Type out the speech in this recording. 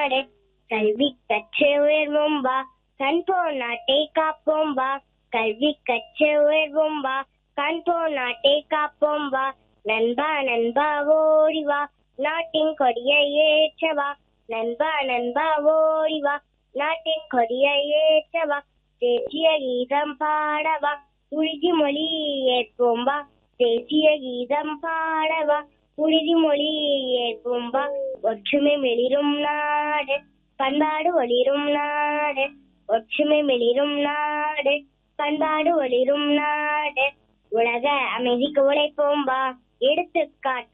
நாடு கல்வி கற்று உயர்வோம் வா கண் போல் நாட்டை காப்போம் வா கல்வி கற்று உயர்வோம் வா கண் போல் நாட்டை காப்போம் வா நண்பா நண்பா ஓடி வா நாட்டின் கொடியை ஏற்றவா நண்பா நண்பா ஓடி வா நாட்டின் கொடியை ஏற்றவா தேசிய கீதம் பாடவா உறுதிமொழி ஏற்போம் வா தேசிய கீதம் பாடவா உறுதிமொழி ஏற்போம் வா ஒற்றுமை மெளிரும் நாடு பண்பாடு ஒளிரும் நாடு ஒற்றுமை மெளிரும் நாடு பண்பாடு ஒளிரும் நாடு உலக அமைதிக்கு உழைப்போம் வா எடுத்துக்காட்டு